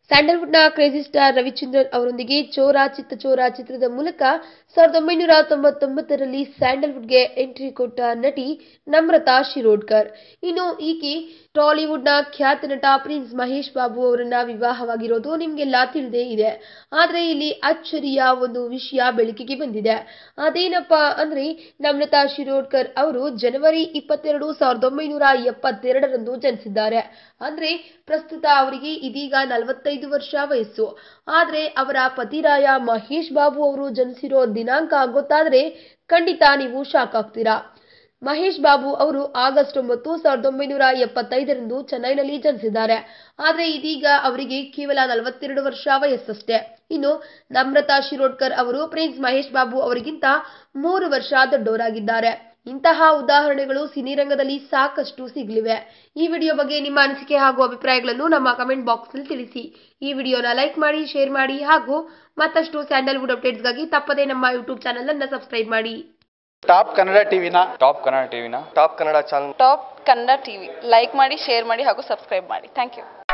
ಸ್ಯಾಂಡಲ್ವುಡ್ನ crazy star Ravichandran ಅವರೊಂದಿಗೆ ಚೋರ ಚಿತ್ತ ಚೋರ ಚಿತ್ರದ ಮೂಲಕ ಸಾವಿರದ ಒಂಬೈನೂರ ತೊಂಬತ್ತೊಂಬತ್ತರಲ್ಲಿ ಸ್ಯಾಂಡಲ್ವುಡ್ಗೆ ಎಂಟ್ರಿ ಕೊಟ್ಟ ನಟಿ ನಮ್ರತಾ ಶಿರೋಡ್ಕರ್ ಇನ್ನು ಈಕೆ ಟಾಲಿವುಡ್ನ ಖ್ಯಾತ ನಟ ಪ್ರಿನ್ಸ್ ಮಹೇಶ್ ಬಾಬು ಅವರನ್ನ ವಿವಾಹವಾಗಿರೋದು ನಿಮಗೆಲ್ಲ ತಿಳಿದೇ ಇದೆ ಆದರೆ ಇಲ್ಲಿ ಅಚ್ಚರಿಯ ಒಂದು ವಿಷಯ ಬೆಳಕಿಗೆ ಬಂದಿದೆ ಅದೇನಪ್ಪಾ ಅಂದ್ರೆ ನಮ್ರತಾ ಶಿರೋಡ್ಕರ್ ಅವರು ಜನವರಿ ಇಪ್ಪತ್ತೆರಡು ಸಾವಿರದ ಒಂಬೈನೂರ ಎಪ್ಪತ್ತೆರಡರಂದು ಜನಿಸಿದ್ದಾರೆ ಅಂದ್ರೆ ಪ್ರಸ್ತುತ ಅವರಿಗೆ ಇದೀಗ ನಲವತ್ತೈದು ವರ್ಷ ವಯಸ್ಸು ಆದ್ರೆ ಅವರ ಪತಿರಾಯ ಮಹೇಶ್ ಬಾಬು ಅವರು ಜನಿಸಿರೋ ದಿನಾಂಕ ಗೊತ್ತಾದ್ರೆ ಖಂಡಿತ ನೀವು ಶಾಕ್ ಆಗ್ತೀರಾ ಮಹೇಶ್ ಬಾಬು ಅವರು ಆಗಸ್ಟ್ ಒಂಬತ್ತು ಸಾವಿರದ ಒಂಬೈನೂರ ಎಪ್ಪತ್ತೈದರಂದು ಚೆನ್ನೈನಲ್ಲಿ ಜನಿಸಿದ್ದಾರೆ ಆದ್ರೆ ಇದೀಗ ಅವರಿಗೆ ಕೇವಲ ನಲವತ್ತೆರಡು ವರ್ಷ ವಯಸ್ಸಷ್ಟೇ ಇನ್ನು ನಮ್ರತಾ ಶಿರೋಡ್ಕರ್ ಅವರು ಪ್ರಿನ್ಸ್ ಮಹೇಶ್ ಬಾಬು ಅವರಿಗಿಂತ ಮೂರು ವರ್ಷ ದೊಡ್ಡವರಾಗಿದ್ದಾರೆ ಇಂತಹ ಉದಾಹರಣೆಗಳು ಸಿನಿರಂಗದಲ್ಲಿ ಸಾಕಷ್ಟು ಸಿಗಲಿವೆ ಈ ವಿಡಿಯೋ ಬಗ್ಗೆ ನಿಮ್ಮ ಅನಿಸಿಕೆ ಹಾಗೂ ಅಭಿಪ್ರಾಯಗಳನ್ನು ನಮ್ಮ ಕಮೆಂಟ್ ಬಾಕ್ಸ್ನಲ್ಲಿ ತಿಳಿಸಿ ಈ ವಿಡಿಯೋನ ಲೈಕ್ ಮಾಡಿ ಶೇರ್ ಮಾಡಿ ಹಾಗೂ ಮತ್ತಷ್ಟು ಸ್ಯಾಂಡಲ್ವುಡ್ ಅಪ್ಡೇಟ್ಸ್ಗಾಗಿ ತಪ್ಪದೇ ನಮ್ಮ ಯೂಟ್ಯೂಬ್ ಚಾನಲ್ ಅನ್ನು ಸಬ್ಸ್ಕ್ರೈಬ್ ಮಾಡಿ ಟಾಪ್ ಕನ್ನಡ ಟಿವಿನ ಟಾಪ್ ಕನ್ನಡ ಟಿವಿನ top Kannada channel top Kannada TV like ಮಾಡಿ ಶೇರ್ ಮಾಡಿ ಹಾಗೂ ಸಬ್ಸ್ಕ್ರೈಬ್ ಮಾಡಿ ಥ್ಯಾಂಕ್ ಯು